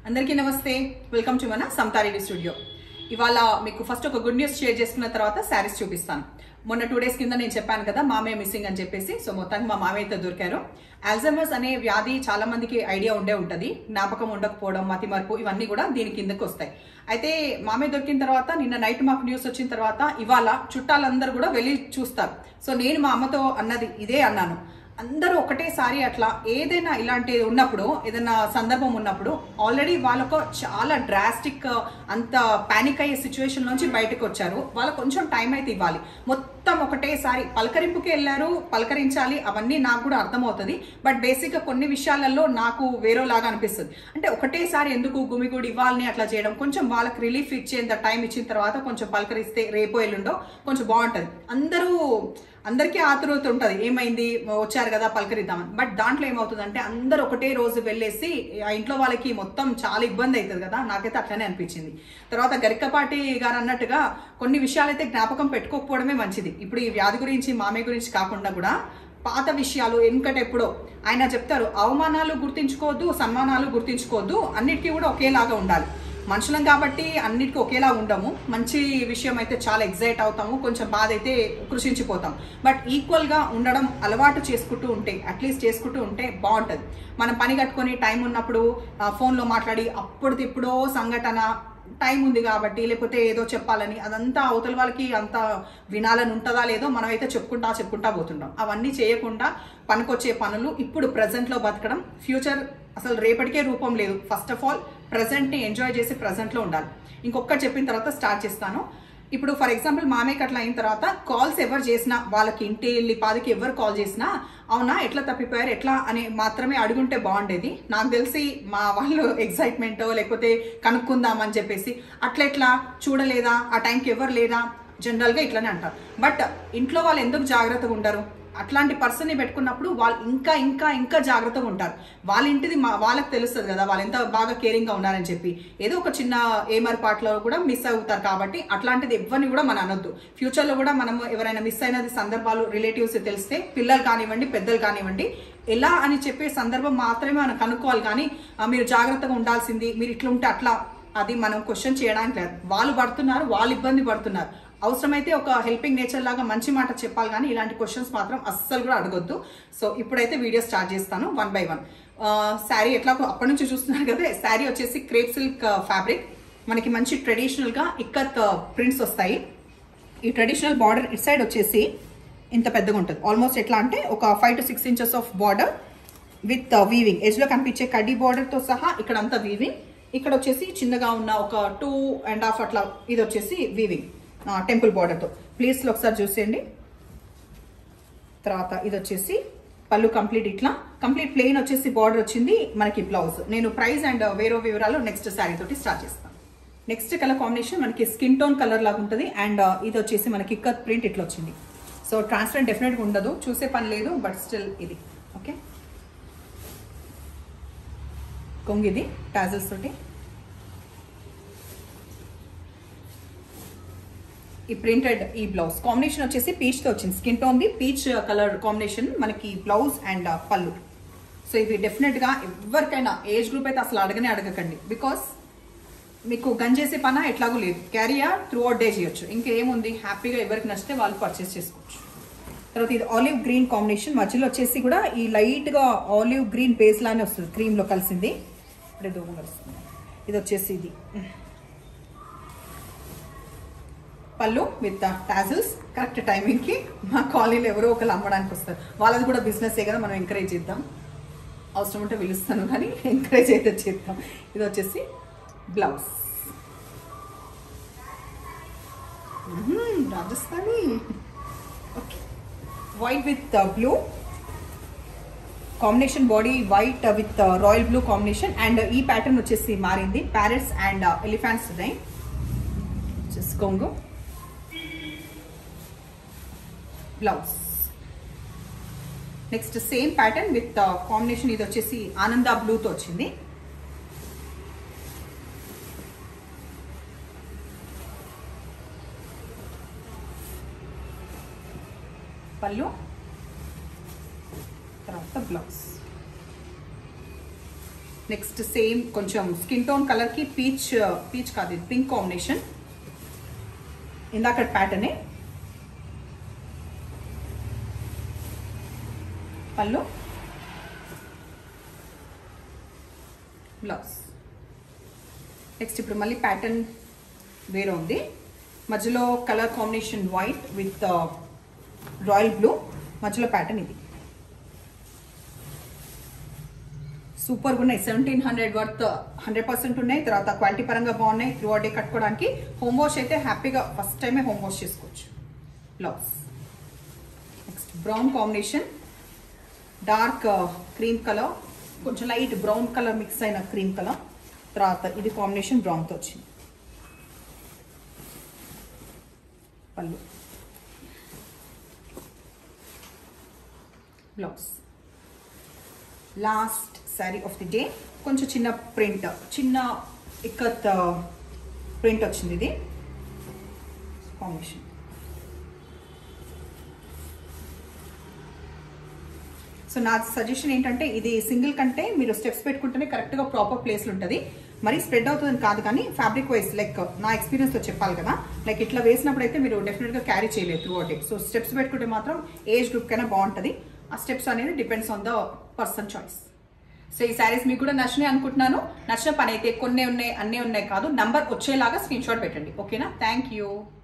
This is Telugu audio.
అందరికీ నమస్తే వెల్కమ్ టు మన సంతారెడ్డి స్టూడియో ఇవాళ మీకు ఫస్ట్ ఒక గుడ్ న్యూస్ షేర్ చేసుకున్న తర్వాత శారీస్ చూపిస్తాను మొన్న టూ డేస్ కింద నేను చెప్పాను కదా మామయ్య మిస్సింగ్ అని చెప్పేసి సో మొత్తానికి మా మామయ్య అయితే దొరికారు ఆల్జమర్స్ అనే వ్యాధి చాలా మందికి ఐడియా ఉండే ఉంటది జ్ఞాపకం ఉండకపోవడం మతిమరుపు ఇవన్నీ కూడా దీని కిందకి వస్తాయి అయితే మామయ్య దొరికిన తర్వాత నిన్న నైట్ మాకు న్యూస్ వచ్చిన తర్వాత ఇవాళ చుట్టాలందరూ కూడా వెళ్ళి చూస్తారు సో నేను మా అమ్మతో అన్నది ఇదే అన్నాను అందరూ ఒకటేసారి అట్లా ఏదైనా ఇలాంటిది ఉన్నప్పుడు ఏదైనా సందర్భం ఉన్నప్పుడు ఆల్రెడీ వాళ్ళకు చాలా డ్రాస్టిక్ అంత పానిక్ అయ్యే సిచ్యువేషన్ నుంచి బయటకు వచ్చారు వాళ్ళకు కొంచెం టైం అయితే ఇవ్వాలి మొత్తం ఒకటేసారి పలకరింపుకి వెళ్ళారు పలకరించాలి అవన్నీ నాకు కూడా అర్థమవుతుంది బట్ బేసిక్గా కొన్ని విషయాలలో నాకు వేరేలాగా అనిపిస్తుంది అంటే ఒకటేసారి ఎందుకు గుమిగూడి ఇవ్వాలని అట్లా చేయడం కొంచెం వాళ్ళకి రిలీఫ్ ఇచ్చేంత టైం ఇచ్చిన తర్వాత కొంచెం పలకరిస్తే రేపో ఎల్లుండో కొంచెం బాగుంటుంది అందరూ అందరికీ ఆతురత ఉంటుంది ఏమైంది వచ్చారు కదా పలకరిద్దామని బట్ దాంట్లో ఏమవుతుందంటే అందరు ఒకటే రోజు వెళ్ళేసి ఆ ఇంట్లో వాళ్ళకి మొత్తం చాలా ఇబ్బంది అవుతుంది కదా నాకైతే అట్లనే అనిపించింది తర్వాత గరికపాటి గారు అన్నట్టుగా కొన్ని విషయాలైతే జ్ఞాపకం పెట్టుకోకపోవడమే మంచిది ఇప్పుడు ఈ వ్యాధి గురించి మామయ్య గురించి కాకుండా కూడా పాత విషయాలు ఎప్పుడో ఆయన చెప్తారు అవమానాలు గుర్తించుకోవద్దు సన్మానాలు గుర్తించుకోవద్దు అన్నిటికీ కూడా ఒకేలాగా ఉండాలి మనుషులం కాబట్టి అన్నిటికీ ఒకేలా ఉండము మంచి విషయం అయితే చాలా ఎగ్జైట్ అవుతాము కొంచెం బాధ అయితే కృషించిపోతాం బట్ ఈక్వల్గా ఉండడం అలవాటు చేసుకుంటూ ఉంటే అట్లీస్ట్ చేసుకుంటూ ఉంటే బాగుంటుంది మనం పని కట్టుకొని టైం ఉన్నప్పుడు ఫోన్లో మాట్లాడి అప్పుడుదిప్పుడో సంఘటన టైం ఉంది కాబట్టి లేకపోతే ఏదో చెప్పాలని అదంతా అవతల వాళ్ళకి అంత వినాలని ఉంటుందా లేదో మనం అయితే చెప్పుకుంటా చెప్పుకుంటా పోతుంటాం అవన్నీ చేయకుండా పనికొచ్చే పనులు ఇప్పుడు ప్రజెంట్లో బతకడం ఫ్యూచర్ అసలు రేపటికే రూపం లేదు ఫస్ట్ ఆఫ్ ఆల్ ప్రజెంట్ని ఎంజాయ్ చేసి ప్రజెంట్లో ఉండాలి ఇంకొకటి చెప్పిన తర్వాత స్టార్ట్ చేస్తాను ఇప్పుడు ఫర్ ఎగ్జాంపుల్ మామయ్యకి అట్లా అయిన తర్వాత కాల్స్ ఎవరు చేసినా వాళ్ళకి ఇంటి వెళ్ళి పాదికి ఎవరు కాల్ చేసినా అవునా ఎట్లా తప్పిపోయారు ఎట్లా అని మాత్రమే అడుగుంటే బాగుండేది నాకు తెలిసి మా వాళ్ళు ఎక్సైట్మెంట్ లేకపోతే కనుక్కుందామని చెప్పేసి అట్లెట్లా చూడలేదా ఆ టైంకి ఎవరు లేదా జనరల్గా ఇట్లనే అంటారు బట్ ఇంట్లో వాళ్ళు ఎందుకు జాగ్రత్తగా ఉండరు అట్లాంటి పర్సన్ని పెట్టుకున్నప్పుడు వాళ్ళు ఇంకా ఇంకా ఇంకా జాగ్రత్తగా ఉంటారు వాళ్ళ ఇంటిది మా వాళ్ళకి తెలుస్తుంది కదా వాళ్ళు ఎంత బాగా కేరింగ్గా ఉన్నారని చెప్పి ఏదో ఒక చిన్న ఏమరపాట్లో కూడా మిస్ అవుతారు కాబట్టి అట్లాంటిది ఎవరిని కూడా మనం అనొద్దు ఫ్యూచర్లో కూడా మనం ఎవరైనా మిస్ అయినది సందర్భాలు రిలేటివ్స్ తెలిస్తే పిల్లలు కానివ్వండి పెద్దలు కానివ్వండి ఎలా అని చెప్పే సందర్భం మాత్రమే మనం కనుక్కోవాలి కానీ మీరు జాగ్రత్తగా ఉండాల్సింది మీరు ఇట్లుంటే అట్లా అది మనం క్వశ్చన్ చేయడానికి లేదు వాళ్ళు పడుతున్నారు వాళ్ళు ఇబ్బంది పడుతున్నారు అవసరమైతే ఒక హెల్పింగ్ నేచర్ లాగా మంచి మాట చెప్పాలి కానీ ఇలాంటి క్వశ్చన్స్ మాత్రం అస్సలు కూడా అడగొద్దు సో ఇప్పుడైతే వీడియో స్టార్ట్ చేస్తాను వన్ బై వన్ శారీ ఎట్లా అప్పటి నుంచి చూస్తున్నారు కదా శారీ వచ్చేసి క్రేప్ సిల్క్ ఫ్యాబ్రిక్ మనకి మంచి ట్రెడిషనల్గా ఇక్కత్ ప్రింట్స్ వస్తాయి ఈ ట్రెడిషనల్ బార్డర్ ఇట్ సైడ్ వచ్చేసి ఇంత పెద్దగా ఉంటుంది ఆల్మోస్ట్ ఎట్లా అంటే ఒక five to six inches of border with weaving ఎజ్లో కనిపించే కడ్డీ బార్డర్తో సహా ఇక్కడ అంతా వీవింగ్ ఇక్కడ వచ్చేసి చిన్నగా ఉన్న ఒక టూ అండ్ హాఫ్ అట్లా ఇది వచ్చేసి వీవింగ్ టెంపుల్ బార్డర్తో ప్లీజ్లో ఒకసారి చూసేయండి తర్వాత ఇది వచ్చేసి పళ్ళు కంప్లీట్ ఇట్లా కంప్లీట్ ప్లెయిన్ వచ్చేసి బార్డర్ వచ్చింది మనకి బ్లౌజ్ నేను ప్రైస్ అండ్ వేరే వివరాలు నెక్స్ట్ శారీ తోటి స్టార్ట్ చేస్తాను నెక్స్ట్ కలర్ కాంబినేషన్ మనకి స్కిన్ టోన్ కలర్ లాగా ఉంటుంది అండ్ ఇది వచ్చేసి మనకి కత్ ప్రింట్ ఇట్లా వచ్చింది సో ట్రాన్స్పరెంట్ డెఫినెట్గా ఉండదు చూసే పని లేదు బట్ స్టిల్ ఇది ఓకే కొంగిది టాజల్స్ తోటి ఈ ప్రింటెడ్ ఈ బ్లౌజ్ కాంబినేషన్ వచ్చేసి పీచ్ తో వచ్చింది స్కిన్ టోన్ ది పీచ్ కలర్ కాంబినేషన్ మనకి బ్లౌజ్ అండ్ పళ్ళు సో ఇవి డెఫినెట్ గా ఎవరికైనా ఏజ్ గ్రూప్ అయితే అసలు అడగనే అడగకండి బికాస్ మీకు గన్ చేసే పన ఎట్లాగూ లేదు క్యారియర్ త్రూ అవుట్ డే చేయొచ్చు ఇంకేముంది హ్యాపీగా ఎవరికి నచ్చితే వాళ్ళు పర్చేస్ చేసుకోవచ్చు తర్వాత ఇది ఆలివ్ గ్రీన్ కాంబినేషన్ మధ్యలో వచ్చేసి కూడా ఈ లైట్ గా ఆలివ్ గ్రీన్ బేస్ లానే వస్తుంది క్రీమ్ లో కలిసింది ఇప్పుడే దూరం కలుస్తుంది ఇది వచ్చేసి ఇది పళ్ళు విత్ టాజిల్స్ కరెక్ట్ టైమింగ్కి మా కాలనీలో ఎవరో ఒకరు అమ్మడానికి వస్తారు వాళ్ళది కూడా బిజినెసే కదా మనం ఎంకరేజ్ చేద్దాం అవసరం ఉంటే పిలుస్తాను కానీ ఎంకరేజ్ అయితే చేద్దాం ఇది వచ్చేసి blouse Rajasthani okay white with blue combination body white with royal blue combination and ఈ ప్యాటర్న్ వచ్చేసి మారింది ప్యారెట్స్ అండ్ ఎలిఫెంట్స్ ఉన్నాయి కొంగు blouse next same pattern with combination ఇది వచ్చేసి ఆనంద బ్లూతో వచ్చింది పళ్ళు తర్వాత బ్లౌజ్ నెక్స్ట్ సేమ్ కొంచెం స్కిన్ టోన్ కలర్కి పీచ్ పీచ్ కాదు ఇది పింక్ కాంబినేషన్ ఇందాక ప్యాటర్నే పళ్ళు బ్లౌజ్ నెక్స్ట్ ఇప్పుడు మళ్ళీ ప్యాటర్న్ వేరే ఉంది మధ్యలో colour combination white with royal blue మధ్యలో ప్యాటర్న్ ఇది సూపర్గా ఉన్నాయి seventeen hundred worth hundred percent ఉన్నాయి తర్వాత క్వాలిటీ పరంగా బాగున్నాయి త్రూ డే కట్టుకోవడానికి హోమ్ వాష్ అయితే హ్యాపీగా ఫస్ట్ టైమే హోమ్ వాష్ చేసుకోవచ్చు blouse next brown combination dark cream colour కొంచెం లైట్ బ్రౌన్ కలర్ మిక్స్ అయిన క్రీమ్ కలర్ తర్వాత ఇది కాంబినేషన్ బ్రౌన్తో వచ్చింది పళ్ళు blouse last sari of the day కొంచెం చిన్న ప్రింట్ చిన్న ఇక్కత్ ప్రింట్ వచ్చింది ఇది కాంబినేషన్ సో నా సజెషన్ ఏంటంటే ఇది సింగిల్ కంటే మీరు స్టెప్స్ పెట్టుకుంటేనే కరెక్ట్గా ప్రాపర్ ప్లేస్లో ఉంటుంది మరి స్ప్రెడ్ అవుతుందని కాదు కానీ ఫ్యాబ్రిక్ వైజ్ లైక్ నా ఎక్స్పీరియన్స్తో చెప్పాలి కదా లైక్ ఇట్లా వేసినప్పుడు అయితే మీరు డెఫినెట్గా క్యారీ చేయలేదు త్రూ అవుట్ సో స్టెప్స్ పెట్టుకుంటే మాత్రం ఏజ్ గ్రూప్ కైనా బాగుంటుంది ఆ స్టెప్స్ అనేది depends on the person choice so ఈ శారీస్ మీకు కూడా నచ్చినాయి అనుకుంటున్నాను నచ్చిన పని అయితే కొన్ని ఉన్నాయి అన్నీ ఉన్నాయి కాదు నంబర్ వచ్చేలాగా స్క్రీన్ షాట్ పెట్టండి ఓకేనా థ్యాంక్ యూ